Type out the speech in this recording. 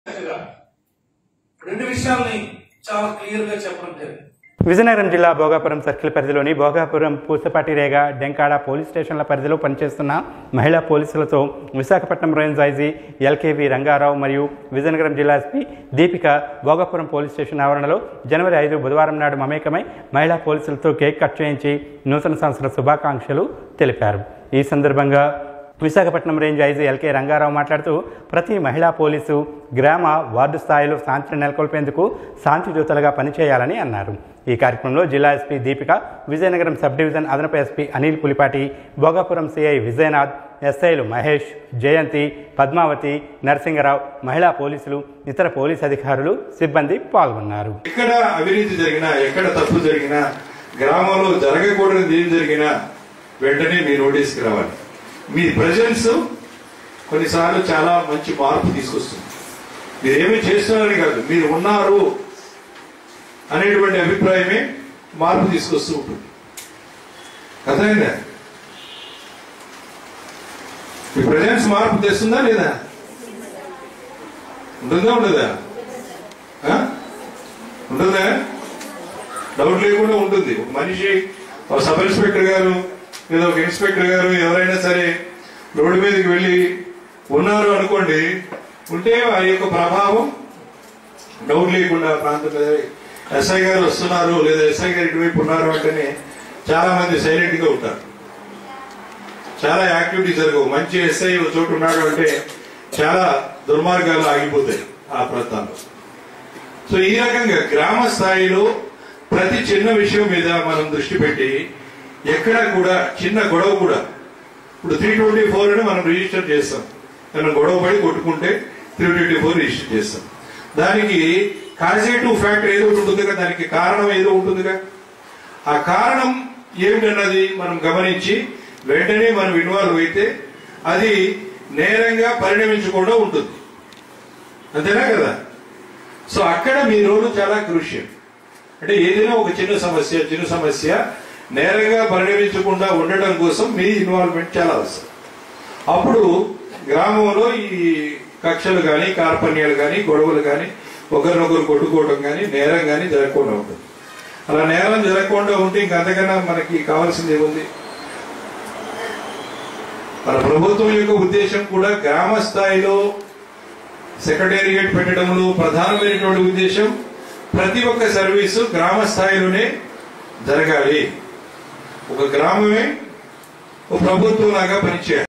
చక్కగా రెండు విషయాల్ని చాలా క్లియర్ గా చెప్పడం జరిగింది విజయనగరం జిల్లా భోగాపురం సర్కిల్ పరిధిలోని భోగాపురం పూసపాటి రేగ డెంకాడ పోలీస్ స్టేషన్ల పరిధిలో పనిచేస్తున్న మహిళా పోలీసులతో Visakhapatnam range IG LKV Rangarao మరియు విజయనగరం జిల్లా SP Deepika Bhogapuram police station ఆవరణలో జనవరి ఐదు బుధవారం నాడు మమేకమై మహిళా పోలీసులతో కేక్ కట్ చేయించి నూతన సంవత్సర శుభాకాంక్షలు తెలిపారు ఈ సందర్భంగా Visakhapatnam range IG LK Rangarao మాట్లాడుతూ ప్రతి మహిళా పోలీసు గ్రామ వార్డు స్థాయిలో శాంతిని నెలకొల్పేందుకు శాంతిదూతలుగా పనిచేయాలని అన్నారు ఈ కార్యక్రమంలో జిల్లా SP Deepika Vizianagaram sub division అదనపు ఎస్పీ అనిల్ పులిపాటి భోగాపురం సిఐ విజయనాథ్ ఎస్ఐలు మహేష్ జయంతి పద్మావతి నరసింగరావు మహిళా పోలీసులు ఇతర పోలీస్ అధికారులు సిబ్బంది పాల్గొన్నారు ఎక్కడ అవినీతి జరిగినా ఎక్కడ తప్పు జరిగినా గ్రామంలో జరగకూడనిది ఏం జరిగినా వెంటనే మీ నోటీస్కి రావాలి మీ ప్రజెన్స్ కొన్నిసార్లు చాలా మంచి మార్పు తీసుకొస్తుంది మీరు ఏమి చేస్తున్నారని కాదు మీరు ఉన్నారు అనేటువంటి అభిప్రాయమే మార్పు తీసుకొస్తూ ఉంటుంది అర్థమైందా మీ ప్రజెన్స్ మార్పు తెస్తుందా లేదా ఉంటుందా ఉండదా ఆ? ఉంటుందా డౌట్ లేకుండా ఉంటుంది ఒక మనిషి ఒక సబ్ ఇన్స్పెక్టర్ గారు లేదా ఒక ఇన్స్పెక్టర్ గారు ఎవరైనా సరే రోడ్డు మీదకి వెళ్ళి ఉన్నారు అనుకోండి ఉంటే ఆ యొక్క ప్రభావం డౌట్ లేకుండా ప్రాంతం మీద ఎస్ఐ గారు వస్తున్నారు లేదా ఎస్ఐ గారు ఇటువైపు ఉన్నారు అంటేనే చాలా మంది సైలెంట్ గా ఉంటారు చాలా యాక్టివిటీ జరగవు మంచి ఎస్ఐ ఒక చోటు ఉన్నాడు అంటే చాలా దుర్మార్గాలు ఆగిపోతాయి ఆ ప్రాంతాల్లో సో ఈ రకంగా గ్రామ స్థాయిలో ప్రతి చిన్న విషయం మీద మనం దృష్టి పెట్టి ఎక్కడ కూడా చిన్న గొడవ కూడా ఇప్పుడు త్రీ ట్వంటీ ఫోర్ అని మనం రిజిస్టర్ చేస్తాం మనం గొడవ పడి కొట్టుకుంటే త్రీ ట్వంటీ ఫోర్ రిజిస్టర్ చేస్తాం దానికి కాజేటివ్ ఫ్యాక్టర్ ఏదో ఒకటి ఉంటుందిగా దానికి కారణం ఏదో ఉంటుందిగా ఆ కారణం ఏమిటన్నది మనం గమనించి వెంటనే మనం ఇన్వాల్వ్ అయితే అది నేరంగా పరిణమించకుండా ఉంటుంది అంతేనా కదా సో అక్కడ మీ రోలు చాలా క్రూషియల్ అంటే ఏదైనా ఒక చిన్న సమస్య చిన్న సమస్య నేరంగా పరిణమించకుండా ఉండటం కోసం మీ ఇన్వాల్వ్మెంట్ చాలా అవసరం అప్పుడు గ్రామంలో ఈ కక్షలు కానీ కార్పణ్యాలు కానీ గొడవలు కానీ ఒకరినొకరు కొట్టుకోవడం కానీ నేరం కానీ జరగకుండా ఉంటుంది అలా నేరం జరగకుండా ఉంటే ఇంక అంతకన్నా మనకి కావాల్సింది ఏముంది మన ప్రభుత్వం యొక్క ఉద్దేశం కూడా గ్రామ స్థాయిలో సెక్రటేరియట్ పెట్టడంలో ప్రధానమైనటువంటి ఉద్దేశం ప్రతి ఒక్క సర్వీసు గ్రామ స్థాయిలోనే జరగాలి ఒక గ్రామమే ఒక ప్రభుత్వం లాగా పనిచేయాలి